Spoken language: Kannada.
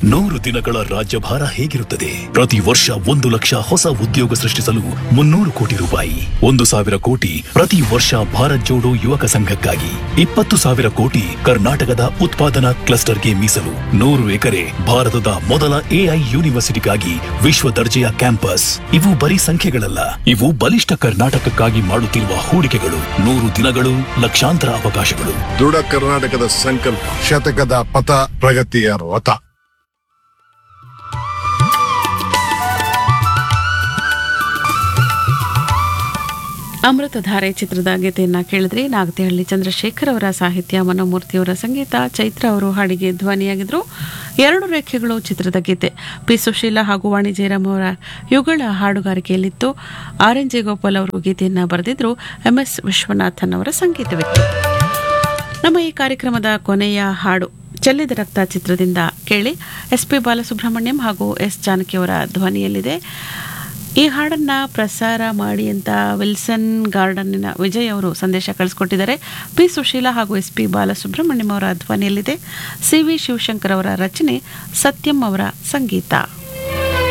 ನೂರು ದಿನಗಳ ರಾಜ್ಯಭಾರ ಹೇಗಿರುತ್ತದೆ ಪ್ರತಿ ವರ್ಷ ಒಂದು ಲಕ್ಷ ಹೊಸ ಉದ್ಯೋಗ ಸೃಷ್ಟಿಸಲು ಮುನ್ನೂರು ಕೋಟಿ ರೂಪಾಯಿ ಒಂದು ಸಾವಿರ ಕೋಟಿ ಪ್ರತಿ ವರ್ಷ ಭಾರತ್ ಜೋಡೋ ಯುವಕ ಸಂಘಕ್ಕಾಗಿ ಇಪ್ಪತ್ತು ಸಾವಿರ ಕೋಟಿ ಕರ್ನಾಟಕದ ಉತ್ಪಾದನಾ ಕ್ಲಸ್ಟರ್ಗೆ ಮೀಸಲು ನೂರು ಎಕರೆ ಭಾರತದ ಮೊದಲ ಎಐ ಯೂನಿವರ್ಸಿಟಿಗಾಗಿ ವಿಶ್ವ ದರ್ಜೆಯ ಕ್ಯಾಂಪಸ್ ಇವು ಬರೀ ಸಂಖ್ಯೆಗಳಲ್ಲ ಇವು ಬಲಿಷ್ಠ ಕರ್ನಾಟಕಕ್ಕಾಗಿ ಮಾಡುತ್ತಿರುವ ಹೂಡಿಕೆಗಳು ನೂರು ದಿನಗಳು ಲಕ್ಷಾಂತರ ಅವಕಾಶಗಳು ದೃಢ ಕರ್ನಾಟಕದ ಸಂಕಲ್ಪ ಶತಕದ ಪಥ ಪ್ರಗತಿಯ ರಥ ಅಮೃತಧಾರೆ ಚಿತ್ರದ ಗೀತೆಯನ್ನ ಕೇಳಿದ್ರಿ ನಾಗತಿಹಳ್ಳಿ ಚಂದ್ರಶೇಖರ್ ಅವರ ಸಾಹಿತ್ಯ ಮನೋಮೂರ್ತಿಯವರ ಸಂಗೀತ ಚೈತ್ರ ಅವರು ಹಾಡಿಗೆ ಧ್ವನಿಯಾಗಿದ್ರು ಎರಡು ರೇಖೆಗಳು ಚಿತ್ರದ ಗೀತೆ ಪಿ ಸುಶೀಲಾ ಹಾಗೂ ವಾಣಿ ಜಯರಾಮ್ ಅವರ ಯುಗಳ ಹಾಡುಗಾರಿಕೆಯಲ್ಲಿತ್ತು ಆರ್ ಎನ್ ಜಯಗೋಪಾಲ್ ಅವರು ಗೀತೆಯನ್ನ ಬರೆದಿದ್ರು ಎಂ ಎಸ್ ವಿಶ್ವನಾಥನ್ ಅವರ ಸಂಗೀತವಿತ್ತು ನಮ್ಮ ಈ ಕಾರ್ಯಕ್ರಮದ ಕೊನೆಯ ಹಾಡು ಚೆಲ್ಲಿದ ರಕ್ತ ಚಿತ್ರದಿಂದ ಕೇಳಿ ಎಸ್ ಪಿ ಬಾಲಸುಬ್ರಹ್ಮಣ್ಯಂ ಹಾಗೂ ಎಸ್ ಜಾನಕಿಯವರ ಧ್ವನಿಯಲ್ಲಿದೆ ಈ ಹಾಡನ್ನ ಪ್ರಸಾರ ಮಾಡಿ ಅಂತ ವಿಲ್ಸನ್ ಗಾರ್ಡನ್ನಿನ ವಿಜಯ್ ಅವರು ಸಂದೇಶ ಕಳಿಸ್ಕೊಟ್ಟಿದ್ದಾರೆ ಪಿ ಸುಶೀಲಾ ಹಾಗೂ ಎಸ್ ಪಿ ಬಾಲಸುಬ್ರಹ್ಮಣ್ಯಂ ಅವರ ಧ್ವನಿಯಲ್ಲಿದೆ ಸಿ ವಿ ಶಿವಶಂಕರ್ ಅವರ ರಚನೆ ಸತ್ಯಂ ಅವರ ಸಂಗೀತ